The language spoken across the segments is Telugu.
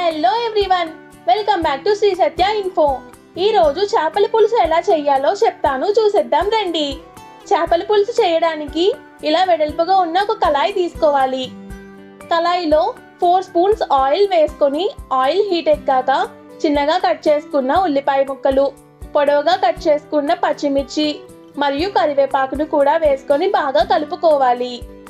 hello everyone welcome back to Sri Satya info ఈ రోజు చేపల పులుసు ఎలా చేయాలో చెప్తాను చూసేద్దాం రండి చేపల పులుసు చేయడానికి ఇలా వెడల్పుగా ఉన్న ఒక కళాయి తీసుకోవాలి కళాయిలో ఫోర్ స్పూన్స్ ఆయిల్ వేసుకొని ఆయిల్ హీట్ ఎక్కాక చిన్నగా కట్ చేసుకున్న ఉల్లిపాయ ముక్కలు పొడవుగా కట్ చేసుకున్న పచ్చిమిర్చి మరియు కరివేపాకును కూడా వేసుకొని బాగా కలుపుకోవాలి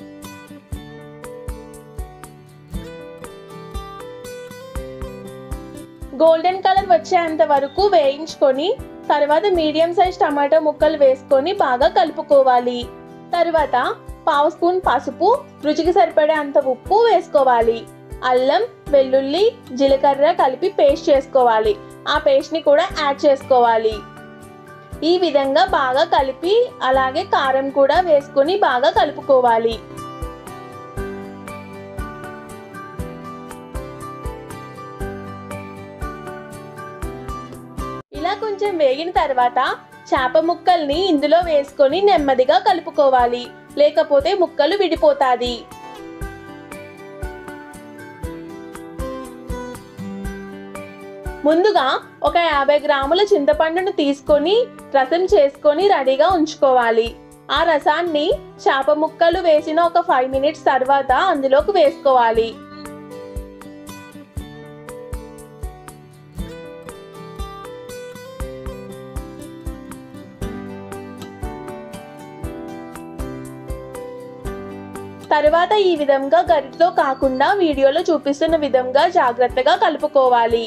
గోల్డెన్ కలర్ వచ్చేంత వరకు వేయించుకొని తర్వాత మీడియం సైజ్ టమాటో ముక్కలు వేసుకొని బాగా కలుపుకోవాలి తర్వాత పావు స్పూన్ పసుపు రుచికి సరిపడే అంత ఉప్పు వేసుకోవాలి అల్లం వెల్లుల్లి జీలకర్ర కలిపి పేస్ట్ చేసుకోవాలి ఆ పేస్ట్ని కూడా యాడ్ చేసుకోవాలి ఈ విధంగా బాగా కలిపి అలాగే కారం కూడా వేసుకొని బాగా కలుపుకోవాలి ఇలా కొంచెం వేగిన తర్వాత చేప ముక్కల్ని ఇందులో వేసుకొని నెమ్మదిగా కలుపుకోవాలి లేకపోతే ముక్కలు విడిపోతాది ముందుగా ఒక యాభై గ్రాముల చింతపండును తీసుకొని రసం చేసుకొని రెడీగా ఉంచుకోవాలి ఆ రసాన్ని చేప ముక్కలు వేసిన ఒక ఫైవ్ మినిట్స్ తర్వాత అందులోకి వేసుకోవాలి తర్వాత ఈ విధంగా గరిటతో కాకుండా వీడియోలో చూపిస్తున్న విధంగా జాగ్రత్తగా కలుపుకోవాలి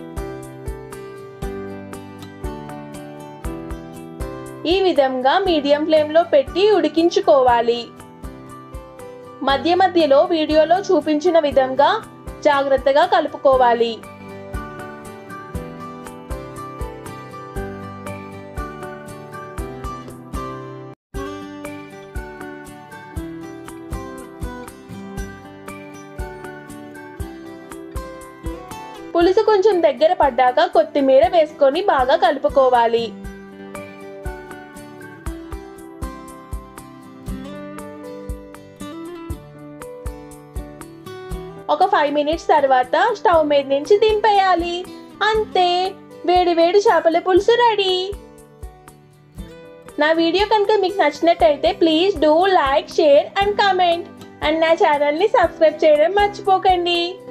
ఈ విధంగా మీడియం ఫ్లేమ్లో పెట్టి ఉడికించుకోవాలి మధ్య మధ్యలో వీడియోలో చూపించిన విధంగా జాగ్రత్తగా కలుపుకోవాలి పులుసు కొంచెం దగ్గర పడ్డాక కొత్తిమీర వేసుకొని బాగా కలుపుకోవాలి ఒక ఫైవ్ మినిట్స్ తర్వాత స్టవ్ మీద నుంచి దింపేయాలి అంతే వేడి వేడి చేపల పులుసు రెడీ నా వీడియో కనుక మీకు నచ్చినట్టయితే please do like share and comment and నా ఛానల్ని సబ్స్క్రైబ్ చేయడం మర్చిపోకండి